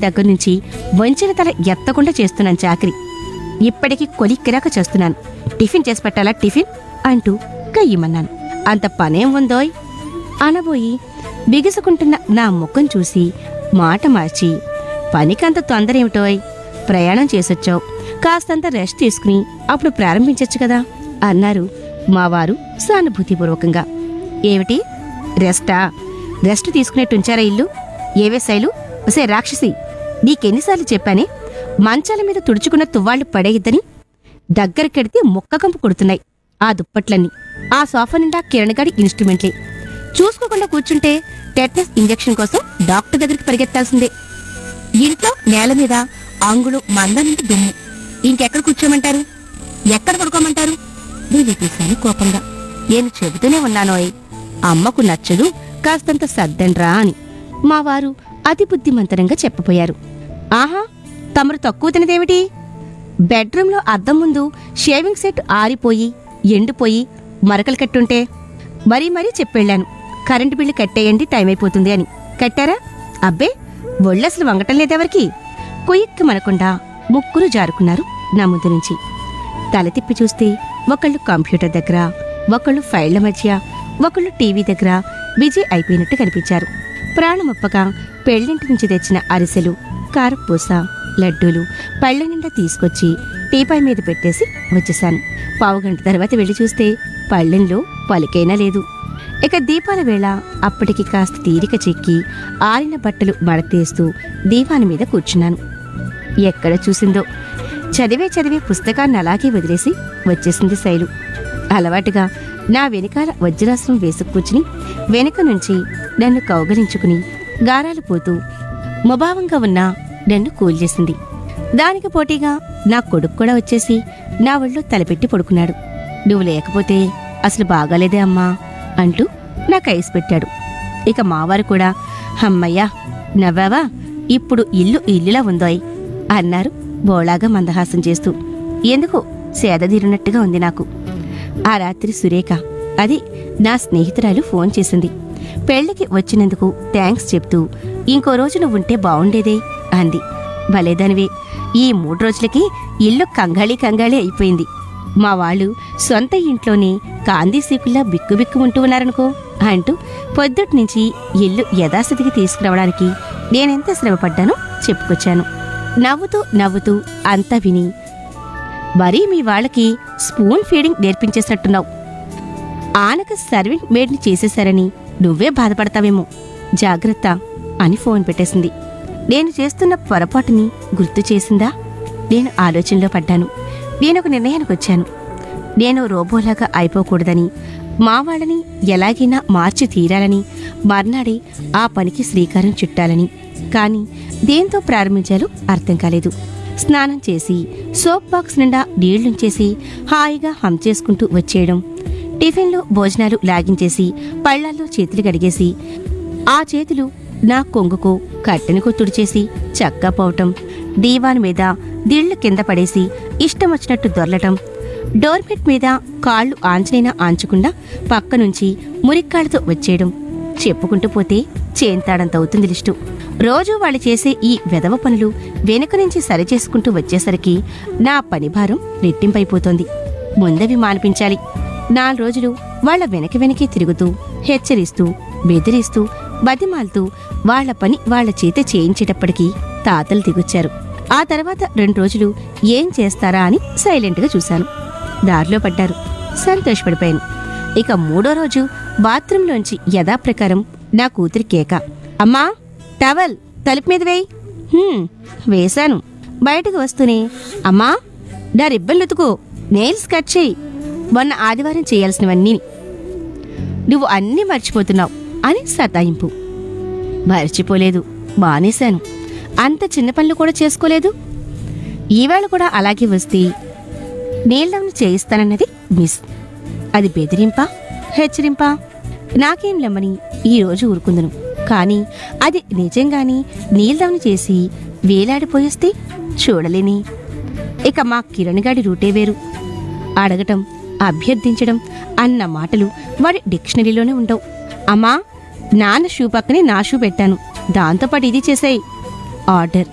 దగ్గర నుంచి వంచిన తల ఎత్తకుండా చేస్తున్నాను చాకరి ఇప్పటికీ కొలిక్కిరాక చేస్తున్నాను టిఫిన్ చేసి పెట్టాలా టిఫిన్ అంటూ కయ్యమన్నాను అంత పనేం ఉందోయ్ అనబోయి బిగుసుకుంటున్న నా ముఖం చూసి మాట మార్చి పనికంత తొందర ఏమిటోయ్ ప్రయాణం చేసొచ్చావు కాస్తంత రెస్ట్ తీసుకుని అప్పుడు ప్రారంభించొచ్చు కదా అన్నారు మావారు సానుభూతిపూర్వకంగా ఏమిటి రెస్టా రెస్ట్ తీసుకునేట్టుంచారా ఇల్లు ఏవే శైలు ఒసే రాక్షసి నీకెన్నిసార్లు చెప్పానే మంచాల మీద తుడుచుకున్న తువ్వాళ్లు పడేయద్దని దగ్గరకెడితే ముక్కకంపు కొడుతున్నాయి ఆ దుప్పట్లన్నీ ఆ సోఫా నిండా కిరణగాడి ఇన్స్ట్రుమెంట్లే చూసుకోకుండా కూర్చుంటే టెట్నస్ ఇంజెక్షన్ కోసం డాక్టర్ దగ్గరికి పరిగెత్తాల్సిందే ఇంట్లో నేల మీద ఆంగులు మంద నుండి దుమ్ము ఇంకెక్కడ కూర్చోమంటారు ఎక్కడ పడుకోమంటారు దేవి చూశాను కోపంగా నేను చెబుతూనే ఉన్నానోయ్ అమ్మకు నచ్చదు కాస్తంత సర్దండ్రా అని మా వారు అతి బుద్ధిమంతరంగా చెప్పపోయారు ఆహా తమరు తక్కువ తినదేమిటి బెడ్రూంలో అద్దం ముందు షేవింగ్ సెట్ ఆరిపోయి ఎండిపోయి మరకలు కట్టుంటే మరీ మరీ చెప్పెళ్ళాను కరెంటు బిల్లు కట్టేయండి టైం అయిపోతుంది అని కట్టారా అబ్బే ఒళ్ళసలు వంగటం లేదెవరికి కొయ్యక్కి మనకుండా ముక్కురు జారుకున్నారు నా ముందు నుంచి తల తిప్పి చూస్తే ఒకళ్ళు కంప్యూటర్ దగ్గర ఒకళ్ళు ఫైళ్ల మధ్య ఒకళ్ళు టీవీ దగ్గర బిజీ అయిపోయినట్టు కనిపించారు ప్రాణమొప్పగా పెళ్లింటి నుంచి తెచ్చిన అరిసెలు కారపూస లడ్డూలు పళ్ళ నిండా తీసుకొచ్చి టీపాయ్ మీద పెట్టేసి వచ్చేశాను పావుగంట తర్వాత వెళ్ళి చూస్తే పళ్ళెంలో పలికైనా లేదు ఇక దీపాల వేళ అప్పటికి కాస్త తీరిక చెక్కి ఆరిన బట్టలు మడతేస్తూ దీపాని మీద కూర్చున్నాను ఎక్కడ చూసిందో చదివే చదివే పుస్తకాన్ని అలాగే వదిలేసి వచ్చేసింది శైలు అలవాటుగా నా వెనకాల వజ్రాసనం వేసుకు కూర్చుని వెనక నుంచి నన్ను కౌగలించుకుని గారాలు పోతూ ముభావంగా ఉన్న నన్ను కూల్చేసింది దానికి పోటీగా నా కొడుకు కూడా వచ్చేసి నా ఒళ్ళో తలపెట్టి పడుకున్నాడు నువ్వు లేకపోతే అసలు బాగాలేదే అమ్మా అంటూ నాకు ఐస్ పెట్టాడు ఇక మావారు కూడా హమ్మయ్యా నవ్వావా ఇప్పుడు ఇల్లు ఇల్లులా ఉందోయ్ అన్నారు బోళాగా మందహాసం చేస్తూ ఎందుకు సేదదీరినట్టుగా ఉంది నాకు ఆ రాత్రి సురేఖ అది నా స్నేహితురాలు ఫోన్ చేసింది పెళ్లికి వచ్చినందుకు థ్యాంక్స్ చెప్తూ ఇంకో రోజు నువ్వుంటే బావుండేదే అంది భలేదానివే ఈ మూడు రోజులకి ఇల్లు కంగాళీ కంగాళీ అయిపోయింది మా వాళ్ళు సొంత ఇంట్లోనే కాందీ సీకుల్లా బిక్కుబిక్కు ఉంటూ ఉన్నారనుకో అంటూ పొద్దుటి నుంచి ఇల్లు యథాస్థితికి తీసుకురావడానికి నేనెంత శ్రమపడ్డానో చెప్పుకొచ్చాను నవ్వుతూ నవ్వుతూ అంతా విని మరీ మీ వాళ్ళకి స్పూన్ ఫీడింగ్ నేర్పించేసినట్టున్నావు ఆనక సర్వెంట్ మేడ్ని చేసేశారని నువ్వే బాధపడతావేమో జాగ్రత్త అని ఫోన్ పెట్టేసింది నేను చేస్తున్న పొరపాటుని గుర్తు చేసిందా నేను ఆలోచనలో పడ్డాను నేను ఒక నిర్ణయానికి వచ్చాను నేను రోబోలాగా అయిపోకూడదని మా వాళ్ళని ఎలాగైనా మార్చి తీరాలని మర్నాడే ఆ పనికి శ్రీకారం చుట్టాలని కానీ దేంతో ప్రారంభించాలో అర్థం కాలేదు స్నానం చేసి సోప్ బాక్స్ నిండా నీళ్లుంచేసి హాయిగా హమ్ చేసుకుంటూ వచ్చేయడం టిఫిన్లో భోజనాలు లాగించేసి పళ్ళాల్లో చేతులు కడిగేసి ఆ చేతులు నా కొంగుకు కట్టెనికు తుడిచేసి చక్కా పోవటం దీవాన్ మీద దిళ్లు కింద పడేసి ఇష్టం వచ్చినట్టు దొర్లటం డోర్మెట్ మీద కాళ్ళు ఆంచనైనా ఆంచకుండా పక్క నుంచి మురిక్కాళ్ళతో వచ్చేయడం చెప్పుకుంటూ పోతే చేంతాడంత అవుతుంది లిస్టు రోజు వాళ్ళు చేసే ఈ వెధవ పనులు వెనుక నుంచి సరిచేసుకుంటూ వచ్చేసరికి నా పని భారం రెట్టింపైపోతోంది ముందవి మానిపించాలి నాలుగు రోజులు వాళ్ళ వెనక వెనకే తిరుగుతూ హెచ్చరిస్తూ బెదిరిస్తూ బతిమాలుతూ వాళ్ళ పని వాళ్ళ చేత చేయించేటప్పటికీ తాతలు దిగొచ్చారు ఆ తర్వాత రెండు రోజులు ఏం చేస్తారా అని సైలెంట్గా చూశాను దారిలో పడ్డారు సంతోషపడిపోయాను ఇక మూడో రోజు బాత్రూంలోంచి యథాప్రకారం నా కూతురి కేక అమ్మా టవల్ తలుపు మీద వేయి "హ్మ్, వేశాను బయటకు వస్తూనే అమ్మా నా రిబ్బన్లు ఉతుకు నెయిల్స్ కట్ చేయి మొన్న ఆదివారం చేయాల్సినవన్నీ నువ్వు అన్నీ మర్చిపోతున్నావు అని సతాయింపు మర్చిపోలేదు మానేశాను అంత చిన్న పనులు కూడా చేసుకోలేదు ఈవేళ కూడా అలాగే వస్తే నీళ్ళను చేయిస్తానన్నది మిస్ అది బెదిరింపా హెచ్చరింపా నాకేం లమ్మని ఈ రోజు ఊరుకుందును కానీ అది నిజంగాని నీళ్ళని చేసి వేలాడిపోయేస్తే చూడలేని ఇక మా కిరణ్ గాడి రూటే వేరు అడగటం అభ్యర్థించడం అన్న మాటలు వాడి డిక్షనరీలోనే ఉండవు అమ్మా నాన్న షూ పక్కనే నా షూ పెట్టాను దాంతోపాటు ఇది చేసాయి ఆర్డర్